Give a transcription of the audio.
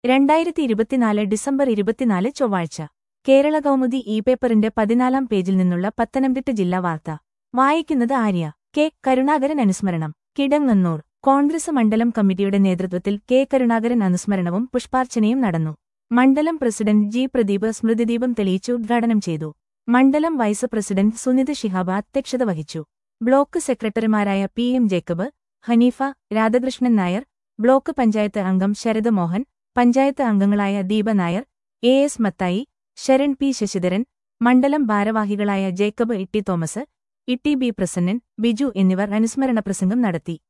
രണ്ടായിരത്തി ഇരുപത്തിനാല് ഡിസംബർ ഇരുപത്തിനാല് ചൊവ്വാഴ്ച കേരള കൗമുദി ഇ പേപ്പറിന്റെ പതിനാലാം പേജിൽ നിന്നുള്ള പത്തനംതിട്ട ജില്ലാ വാർത്ത വായിക്കുന്നത് ആര്യ കെ കരുണാകരൻ അനുസ്മരണം കിടങ്ങന്നൂർ കോൺഗ്രസ് മണ്ഡലം കമ്മിറ്റിയുടെ നേതൃത്വത്തിൽ കെ കരുണാകരൻ അനുസ്മരണവും പുഷ്പാർച്ചനയും നടന്നു മണ്ഡലം പ്രസിഡന്റ് ജി പ്രദീപ് സ്മൃതിദീപം തെളിയിച്ച് ഉദ്ഘാടനം ചെയ്തു മണ്ഡലം വൈസ് പ്രസിഡന്റ് സുനിത് ഷിഹാബ് അധ്യക്ഷത വഹിച്ചു ബ്ലോക്ക് സെക്രട്ടറിമാരായ P M Jacob Haneefa Radhakrishnan Nair block panchayat അംഗം ശരത് മോഹൻ പഞ്ചായത്ത് അംഗങ്ങളായ Deepa Nair A S Mathai Saran P Sasidharan മണ്ഡലം ഭാരവാഹികളായ ജേക്കബ് ഇട്ടി തോമസ് ഇട്ടി ബി പ്രസന്നൻ ബിജു എന്നിവർ അനുസ്മരണ പ്രസംഗം നടത്തി